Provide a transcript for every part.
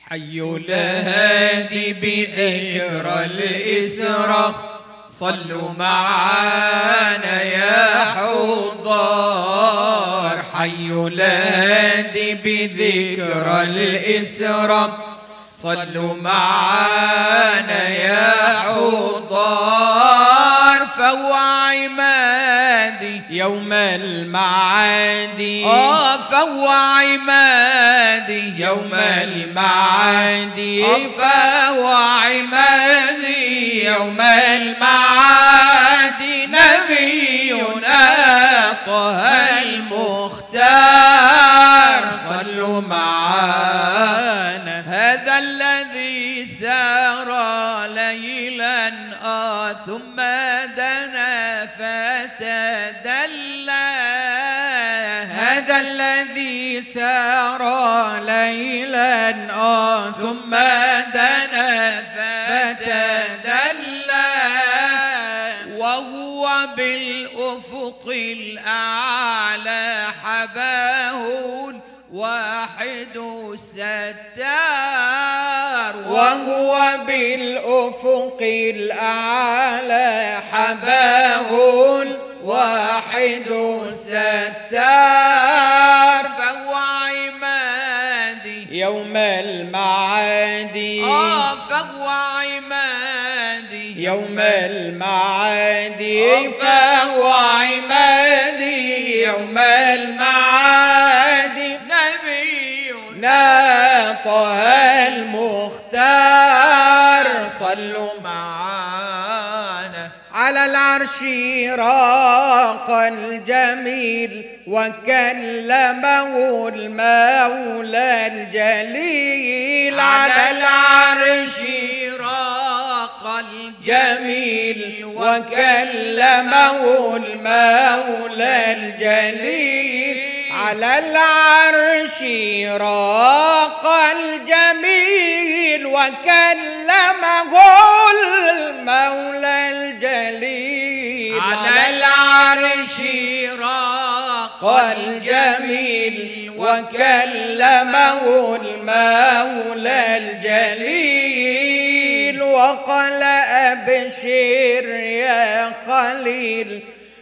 حي الهادي بذكرى الإسرى صلوا معانا يا حضار حي الهادي بذكرى الإسرى صلوا معانا يا حضار فهو عمادي يوم المعادي آه فهو عمادي يوم المعادي فهو عمادي يوم المعادي نبينا طه المختار صلوا معانا هذا الذي سار ليلا آه ثم دنا فتدلى هذا الذي سار ليلا آه ثم دنا فتدلى وهو بالأفق الأعلى حباه واحد ستار وهو بالأفق الأعلى حباه واحد ستار فهو عمادي يوم المعادي آه فهو عمادي يوم المعادي فهو عمادي يوم المعادي نبينا طه المختار صلوا معانا على العرش راق الجميل وكلمه المولى الجليل على العرش راق جميل وكلمه المولى الجليل على العرش راق الجميل وكلمه المولى الجليل على العرش راق الجميل وكلمه المولى الجليل وقال أبشر يا خليل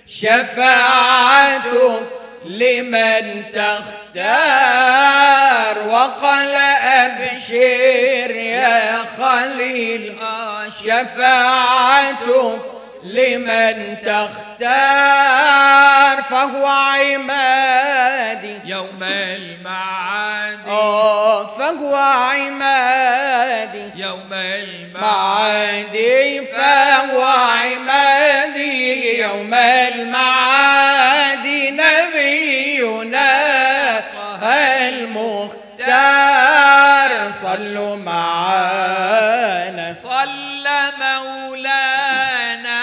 شفاعتك لمن تختار وقال أبشر يا خليل شفاعتك لمن تختار فهو عمادي يوم المعاد آه فهو عمادي يوم المعاد معادي فهو عمادي يوم المعاد نبينا طه المختار صلوا معانا صلى مولانا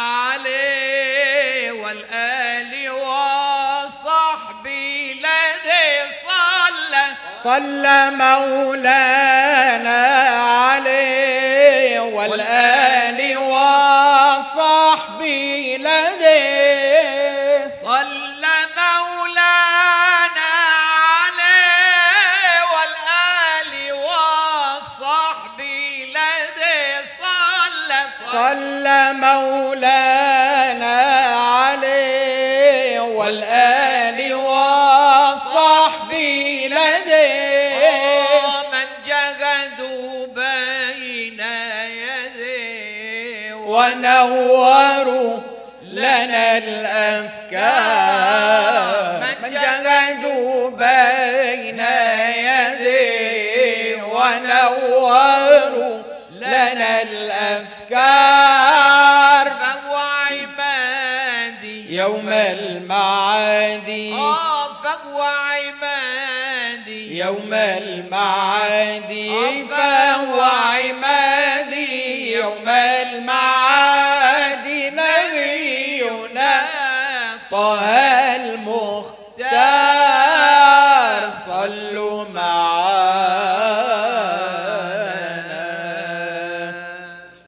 عليه والآل وصحبه لدي صلى صلى مولانا عليه والآل وصحبه لديه صلى مولانا عليه والآل وصحبه لدي صلى صلى مولانا عليه والآل وصحبه لديه من جهدوا بين يديه ونوروا لنا الأفكار من جهدوا بين يديه ونوروا لنا الأفكار فهو عمادي يوم المعادي آه فهو عمادي يوم المعادي آه، فهو عمادي يوم المعادي نبينا طه